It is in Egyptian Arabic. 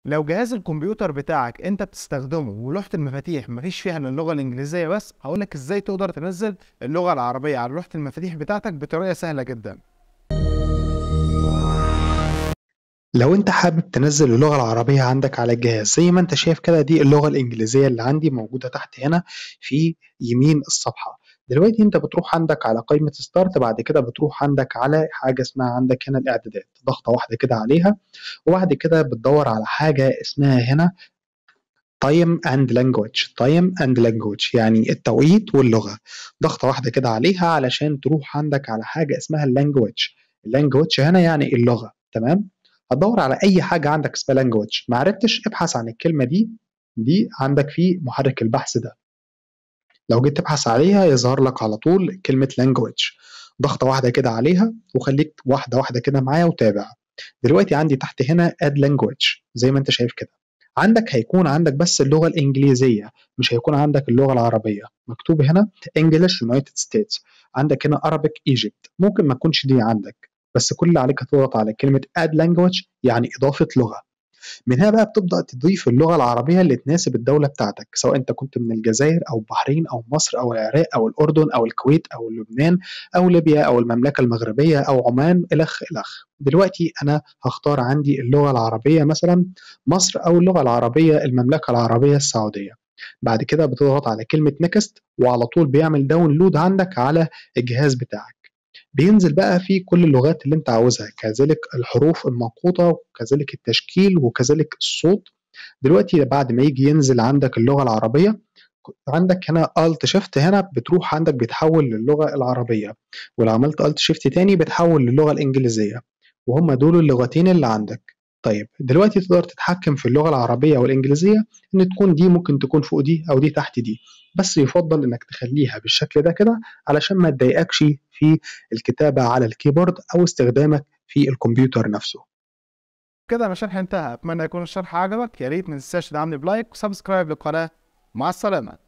لو جهاز الكمبيوتر بتاعك انت بتستخدمه ولوحة المفاتيح مفيش فيها الا اللغة الانجليزية بس هقولك ازاي تقدر تنزل اللغة العربية على لوحة المفاتيح بتاعتك بطريقة سهلة جدا لو انت حابب تنزل اللغة العربية عندك على الجهاز زي ما انت شايف كده دي اللغة الانجليزية اللي عندي موجودة تحت هنا في يمين الصفحة دلوقتي انت بتروح عندك على قائمة ستارت بعد كده بتروح عندك على حاجة اسمها عندك هنا الاعدادات ضغطة واحدة كده عليها وبعد كده بتدور على حاجة اسمها هنا تايم اند لانجوج تايم اند لانجوج يعني التوقيت واللغة ضغطة واحدة كده عليها علشان تروح عندك على حاجة اسمها اللانجوج اللانجوج هنا يعني اللغة تمام هتدور على اي حاجه عندك اسمها لانجوج ما عرفتش ابحث عن الكلمه دي دي عندك في محرك البحث ده لو جيت تبحث عليها يظهر لك على طول كلمه لانجوج ضغطه واحده كده عليها وخليك واحده واحده كده معايا وتابع دلوقتي عندي تحت هنا اد لانجوج زي ما انت شايف كده عندك هيكون عندك بس اللغه الانجليزيه مش هيكون عندك اللغه العربيه مكتوب هنا انجلش يونايتد ستيتس عندك هنا Arabic ايجيبت ممكن ما تكونش دي عندك بس كل اللي عليك هتضغط على كلمة add language يعني إضافة لغة من هنا بقى بتبدأ تضيف اللغة العربية اللي تناسب الدولة بتاعتك سواء أنت كنت من الجزائر أو البحرين أو مصر أو العراق أو الأردن أو الكويت أو لبنان أو ليبيا أو المملكة المغربية أو عمان إلخ إلخ دلوقتي أنا هختار عندي اللغة العربية مثلا مصر أو اللغة العربية المملكة العربية السعودية بعد كده بتضغط على كلمة نكست وعلى طول بيعمل داونلود عندك على الجهاز بتاعك بينزل بقى في كل اللغات اللي انت عاوزها كذلك الحروف المنقوطة وكذلك التشكيل وكذلك الصوت دلوقتي بعد ما يجي ينزل عندك اللغة العربية عندك هنا الت شيفت هنا بتروح عندك بيتحول للغة العربية ولو عملت الت شيفت تاني بتحول للغة الإنجليزية وهم دول اللغتين اللي عندك طيب دلوقتي تقدر تتحكم في اللغة العربية والإنجليزية إن تكون دي ممكن تكون فوق دي أو دي تحت دي بس يفضل إنك تخليها بالشكل ده كده علشان ما تضايقكش في الكتابة على الكيبورد أو استخدامك في الكمبيوتر نفسه كده انا الشرح انتهى اتمنى يكون الشرح عجبك يا ريت ما تنساش تدعمني بلايك وسبسكرايب للقناه مع السلامه